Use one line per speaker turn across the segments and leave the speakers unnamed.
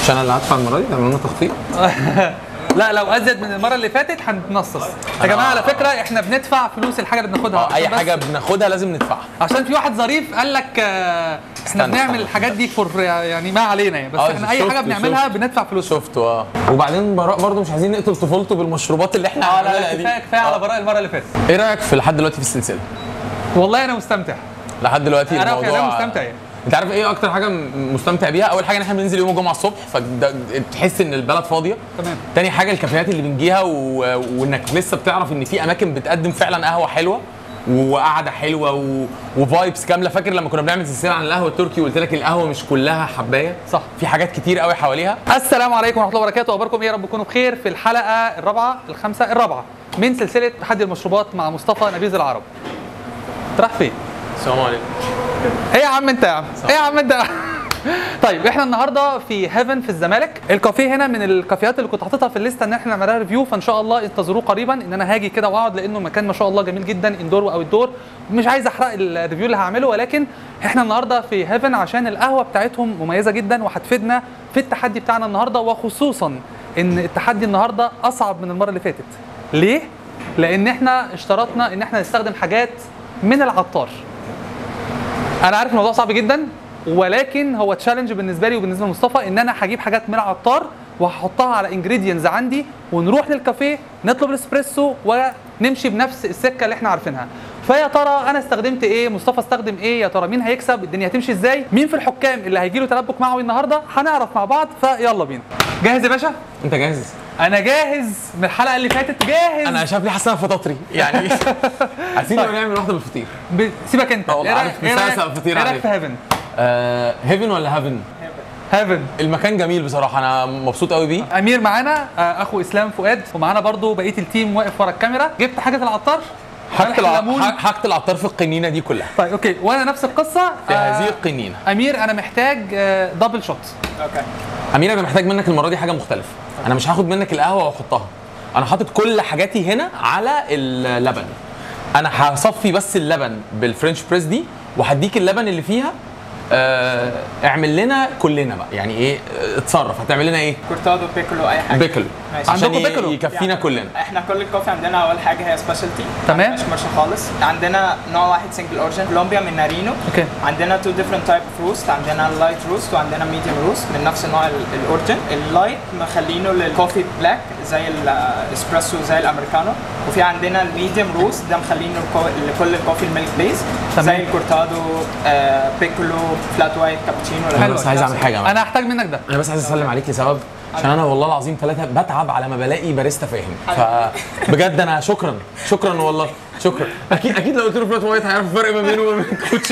عشان انا اللي هدفع المره دي تعملوا لنا تخفيض
لا لو ازيد من المره اللي فاتت هنتنصص يا جماعه على فكره احنا بندفع فلوس الحاجه اللي بناخدها
اه اي
عشان بس-
حاجه بناخدها لازم ندفعها
عشان في واحد ظريف قال لك آه، احنا
استنى،
بنعمل
استنى.
الحاجات دي فور يعني ما علينا يعني بس
اه،
احنا اي
شفت-
حاجه بنعملها
شفت.
بندفع فلوس
شفته اه وبعدين براء برضه مش عايزين نقتل طفولته بالمشروبات اللي احنا
اه لا
عملناها
لا
دي
كفايه كفايه على براء المره اللي فاتت
ايه رايك في لحد دلوقتي في السلسله
والله انا مستمتع
لحد دلوقتي
انا
الموضوع
كمان مستمتع يعني
انت عارف ايه اكتر حاجه م- مستمتع بيها اول حاجه ان احنا بننزل يوم الجمعه الصبح فتحس ان البلد فاضيه
تمام
تاني حاجه الكافيهات اللي بنجيها و... وانك لسه بتعرف ان في اماكن بتقدم فعلا قهوه حلوه وقعده حلوه و... وفايبس كامله فاكر لما كنا بنعمل سلسله عن القهوه التركي وقلت لك القهوه مش كلها حبايه
صح.
في حاجات كتير قوي حواليها
السلام عليكم ورحمه الله وبركاته اخباركم ايه يا رب تكونوا بخير في الحلقه الرابعه الخامسه الرابعه من سلسله تحدي المشروبات مع مصطفى نبيذ العرب أنت رايح فين
السلام عليكم
ايه يا عم انت يا عم ايه يا عم انت طيب احنا النهارده في هيفن في الزمالك الكافيه هنا من الكافيهات اللي كنت حاططها في الليسته ان احنا نعملها ريفيو فان شاء الله انتظروه قريبا ان انا هاجي كده واقعد لانه مكان ما شاء الله جميل جدا اندور واوت دور مش عايز احرق الريفيو اللي هعمله ولكن احنا النهارده في هيفن عشان القهوه بتاعتهم مميزه جدا وهتفيدنا في التحدي بتاعنا النهارده وخصوصا ان التحدي النهارده اصعب من المره اللي فاتت ليه لان احنا اشترطنا ان احنا نستخدم حاجات من العطار انا عارف الموضوع صعب جدا ولكن هو تشالنج بالنسبه لي وبالنسبه لمصطفى ان انا هجيب حاجات من العطار وهحطها على انجريدينتس عندي ونروح للكافيه نطلب الاسبريسو ونمشي بنفس السكه اللي احنا عارفينها فيا ترى انا استخدمت ايه مصطفى استخدم ايه يا ترى مين هيكسب الدنيا هتمشي ازاي مين في الحكام اللي هيجي له تلبك معوي النهارده هنعرف مع بعض فيلا بينا جاهز يا باشا
انت جاهز
انا جاهز من الحلقه اللي فاتت جاهز
انا شايف لي حاسس فطاطري يعني عايزين
طيب.
نعمل واحده بالفطير
ب... سيبك انت
اه والله
ايه
عارف
رايك ايه
مسلسل
رايك
فطير
ايه رايك
عليه.
في هيفن
آه هيفن ولا هافن
هيفن
المكان جميل بصراحه انا مبسوط قوي بيه
امير معانا آه، اخو اسلام فؤاد ومعانا برضو بقيه التيم واقف ورا الكاميرا جبت حاجه العطار
حاجه
ملح
الع...
ليمون.
ح- حاجه العطار في القنينه دي كلها
طيب اوكي وانا نفس القصه
في
آه،
هذه القنينه
امير انا محتاج آه، دبل شوت
امير انا محتاج منك المره دي حاجه مختلفه انا مش هاخد منك القهوه واحطها انا حاطط كل حاجاتي هنا على اللبن انا هصفي بس اللبن بالفرنش بريس دي وهديك اللبن اللي فيها آه اعمل لنا كلنا بقى يعني ايه آه، اتصرف هتعمل لنا ايه
كورتادو بيكولو اي حاجه
بيكلو
ماشي.
عشان
عندكم
ي-
بيكلو؟
يكفينا
يعني
كلنا
احنا كل الكوفي عندنا اول حاجه هي سبيشالتي
تمام.
مش كوميرشال خالص عندنا نوع واحد سنجل اورجن كولومبيا من نارينو
اوكي
عندنا تو ديفرنت تايب اوف روست عندنا اللايت روست وعندنا ميديوم روست من نفس النوع ال- الاورجن اللايت مخلينه للكوفي بلاك زي الاسبريسو زي الامريكانو وفي عندنا الميديوم روست ده مخلينه الكو- لكل الكوفي الميلك بيز
تمام.
زي الكورتادو آه بيكولو فلات وايت كابتشينو
انا بس عايز اعمل حاجه معاك.
انا هحتاج منك ده
انا بس عايز اسلم عليك لسبب عشان انا والله العظيم ثلاثه بتعب على ما بلاقي باريستا فاهم فبجد انا شكرا شكرا والله شكرا اكيد اكيد لو قلت له فلات وايت هيعرف الفرق ما بينه وما بين الكوتشي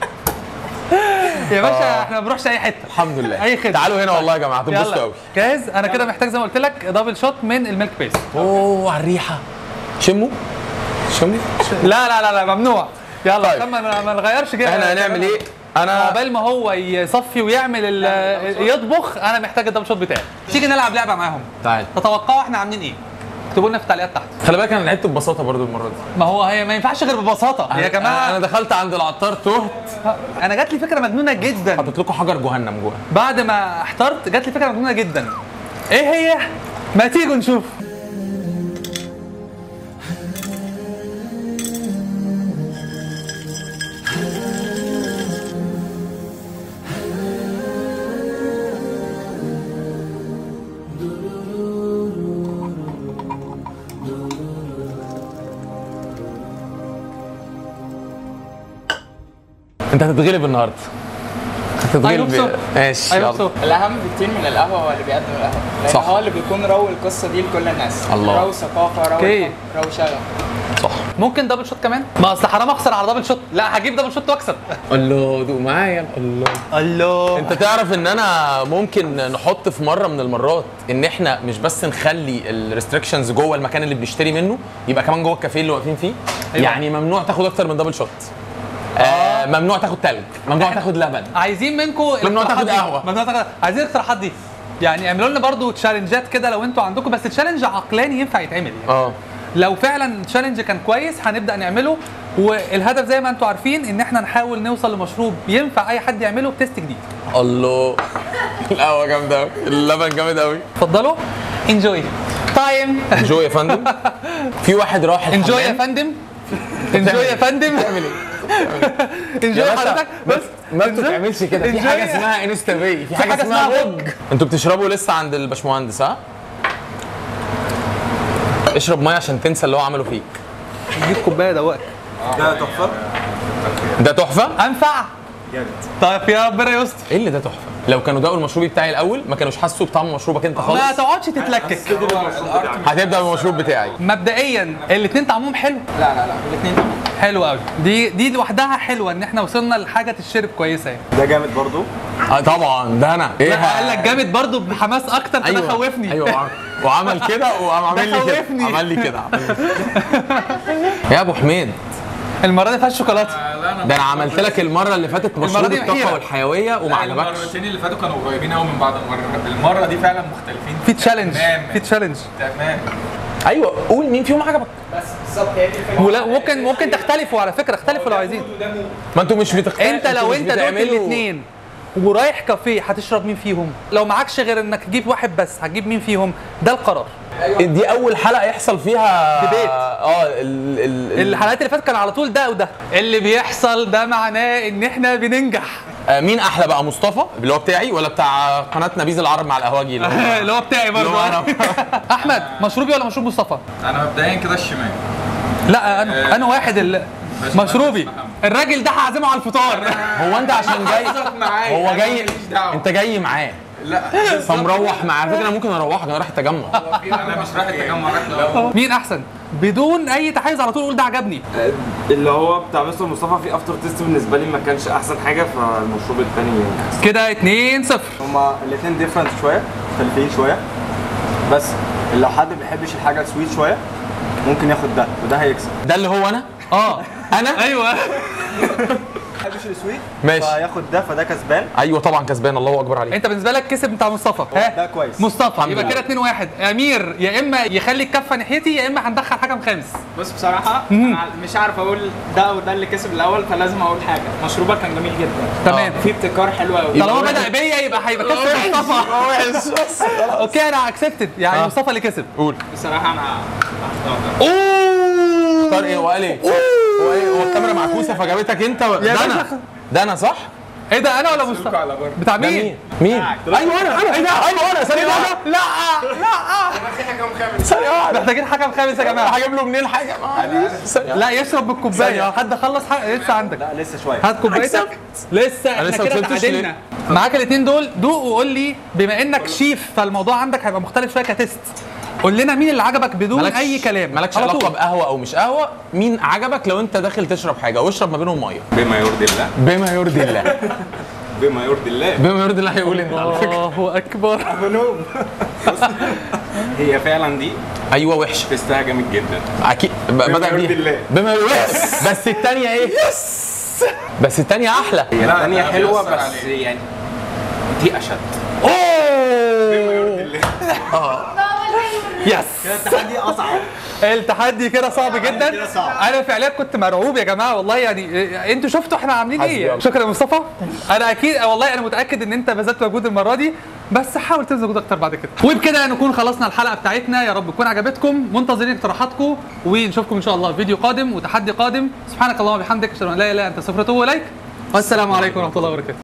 يا باشا احنا ما بنروحش اي حته
الحمد لله
اي خدمه
تعالوا هنا والله يا جماعه هتنبسطوا
يلا
قوي
جاهز انا كده محتاج زي ما قلت لك دبل شوت من الميلك بيس
اوه على الريحه شموا شموا
لا لا لا لا ممنوع يلا
طيب.
عشان ما ما نغيرش كده
احنا هنعمل ايه انا
عقبال ما هو يصفي ويعمل ال- يطبخ انا محتاج الدبل شوت بتاعي تيجي نلعب لعبه معاهم
تعال
تتوقعوا احنا عاملين ايه اكتبوا لنا في التعليقات تحت
خلي بالك انا لعبت ببساطه برضو المره دي
ما هو هي ما ينفعش غير ببساطه يا
انا
جماعه
دخلت عند العطار تهت
انا جات لي فكره مجنونه جدا
حطيت لكم حجر جهنم جوه
بعد ما احترت جات لي فكره مجنونه جدا ايه هي ما تيجوا نشوف
انت هتتغلب النهارده هتتغلب
I hope so.
ماشي
I hope
يلا
so.
الاهم بكتير من القهوه هو اللي بيقدم القهوه لان
صح.
هو اللي بيكون رو القصه دي لكل الناس
الله.
رو ثقافه رو
أوكي.
حب، رو شغف
صح
ممكن دبل شوت كمان ما اصل حرام اخسر على دبل شوت لا هجيب دبل شوت واكسب
الله دوق معايا الله
الله
انت تعرف ان انا ممكن نحط في مره من المرات ان احنا مش بس نخلي الريستريكشنز جوه المكان اللي بنشتري منه يبقى كمان جوه الكافيه اللي واقفين فيه
أيوة.
يعني ممنوع تاخد اكتر من دبل شوت آه ممنوع تاخد تلج ممنوع تاخد لبن
عايزين منكم
ممنوع تاخد قهوة.
ممنوع تاخد عايزين الاقتراحات دي يعني اعملوا لنا برضو تشالنجات كده لو انتوا عندكم بس تشالنج عقلاني ينفع يتعمل يعني.
اه
لو فعلا تشالنج كان كويس هنبدا نعمله والهدف زي ما انتوا عارفين ان احنا نحاول نوصل لمشروب ينفع اي حد يعمله بتيست جديد
الله القهوه جامده قوي اللبن جامد قوي
اتفضلوا انجوي تايم
انجوي يا فندم في واحد راح
انجوي يا
الحمام.
فندم انجوي يا فندم
بتعمل ايه؟
انجوي
يا باشا،
حضرتك بس
ما بتتعملش كده في
Enjoy.
حاجه اسمها انستا باي في حاجه
حاجة
اسمها
اسمها
هوج انتوا بتشربوا لسه عند الباشمهندس ها؟ اشرب ميه عشان تنسى اللي هو عمله فيك
جيب كوبايه دوقك
ده تحفه
ده تحفه
انفع
جامد
طيب يا ربنا يستر
ايه اللي ده تحفه لو كانوا دقوا المشروب بتاعي الاول ما كانوش حسوا بطعم مشروبك انت
ما
خالص
تقعدش تتلكك
هتبدا بالمشروب بتاعي
مبدئيا الاثنين طعمهم حلو
لا لا لا الاثنين تمام
حلو قوي دي دي لوحدها حلوه ان احنا وصلنا لحاجه تشرب كويسه يعني
ده جامد برضو
آه طبعا ده انا ايه
لا قال لك جامد برضو بحماس اكتر فده
ايوه
خوفني
ايوه وعم- وعمل كده وقام عامل لي كده
خوفني.
عمل لي كده عمل لي كده. يا ابو حميد
المره دي فيها الشوكولاته
ده انا عملت لك المره اللي فاتت مشروب
دي
الطاقه
محيرة.
والحيويه وما عجبكش
المرتين اللي فاتوا كانوا قريبين قوي من بعض المره المره دي فعلا مختلفين
في تشالنج
تمام
في تشالنج
تمام
ايوه قول مين فيهم عجبك
بس بالظبط هي دي الفكره
ولا ممكن ممكن تختلفوا على فكره اختلفوا لو عايزين
ما انتوا مش بتخ...
انت لو
مش
انت دقت
بتعملوا-
الاثنين ورايح كافيه هتشرب مين فيهم لو معكش غير انك تجيب واحد بس هتجيب مين فيهم ده القرار
دي اول حلقه يحصل فيها
ديبيت.
اه ال... ال... ال...
الحلقات اللي فاتت كان على طول ده وده اللي بيحصل ده معناه ان احنا بننجح
آه مين احلى بقى مصطفى اللي هو بتاعي ولا بتاع قناه نبيذ العرب مع القهوجي اللي هو
اللي هو بتاعي برضه
اللي هو أنا.
احمد مشروبي ولا مشروب مصطفى
انا مبدئيا كده الشمال
لا انا انا واحد اللي مشروبي الراجل ده هعزمه على الفطار
هو انت عشان جاي
معايا
هو
أنا
جاي
ماليش دعوة.
انت جاي معاه
لا
فمروح معاه على فكره انا ممكن اروحك انا رايح التجمع
انا مش رايح التجمع رايح
مين احسن بدون اي تحيز على طول قول ده عجبني
اللي هو بتاع مستر مصطفى في افتر تيست بالنسبه لي ما كانش احسن حاجه فالمشروب الثاني احسن
كده 2 0
هما الاثنين ديفرنت شويه مختلفين شويه بس لو حد ما بيحبش الحاجه سويت شويه ممكن ياخد ده وده هيكسب
ده اللي هو انا
اه
انا
ايوه
ما بيحبش السويت
ماشي.
فياخد ده فده كسبان
ايوه طبعا كسبان الله اكبر عليك
انت بالنسبه لك كسب بتاع مصطفى
ده
ها
كويس
مصطفى
الحمد
يبقى
لله.
كده 2 1 امير يا اما يخلي الكفه ناحيتي يا اما هندخل حكم خامس
بص بصراحه انا مش عارف اقول ده او ده اللي كسب الاول فلازم اقول حاجه مشروبك كان جميل جدا
تمام
في ابتكار حلو قوي
طالما بدا بيا يبقى هيبقى كسب مصطفى اوكي انا اكسبتد يعني
آه.
مصطفى اللي كسب
قول
بصراحه انا هختار ده.
اوه
اختار ايه وقال ايه هو ايه هو الكاميرا معكوسه فجابتك انت و- ده
باشا.
انا ده انا صح
ايه ده انا ولا مصطفى
على بره
بتاع
ده
مين
مين مين ايوه انا انا ايه ده ايوه انا ثانيه واحده
لا لا
ثانيه واحده
محتاجين حكم خامس يا جماعه
هجيب له منين حاجه معلش ثانية.
لا يشرب بالكوبايه
ثانية.
حد خلص حاجه لسه عندك
لا لسه شويه
هات كوبايتك لسه احنا
لسه
كده
وصلتش ليه؟
اتعادلنا معاك الاثنين دول دوق وقول لي بما انك شيف فالموضوع عندك هيبقى مختلف شويه كتست قول لنا مين اللي عجبك بدون
مالكش-
اي كلام
مالكش
على
علاقه
طول.
بقهوه او مش قهوه مين عجبك لو انت داخل تشرب حاجه واشرب ما بينهم ميه
بما يرضي الله
بما يرضي الله
بما يرضي الله
بما يرضي الله هيقول انت على فكره
الله اكبر
هي فعلا دي
ايوه وحشه
تستها جامد جدا
اكيد ب- بدا
يرضي
بيها
الله.
بما يرضي بس الثانيه ايه يس بس الثانيه احلى
هي
لا،
الثانيه
لا،
حلوه
بيأثر
بس
عليه.
يعني دي اشد
اوه
يس
التحدي اصعب
التحدي كده صعب جدا
كده صعب.
انا فعليا كنت مرعوب يا جماعه والله يعني إيه، انتوا شفتوا احنا عاملين
حسبي
ايه
الله.
شكرا يا مصطفى انا اكيد والله انا متاكد ان انت بذلت مجهود المره دي بس حاول تبذل مجهود اكتر بعد كده وبكده نكون خلصنا الحلقه بتاعتنا يا رب تكون عجبتكم منتظرين اقتراحاتكم ونشوفكم ان شاء الله في فيديو قادم وتحدي قادم سبحانك اللهم وبحمدك اشهد ان لا اله الا انت استغفرك واتوب اليك والسلام عليكم ورحمه الله وبركاته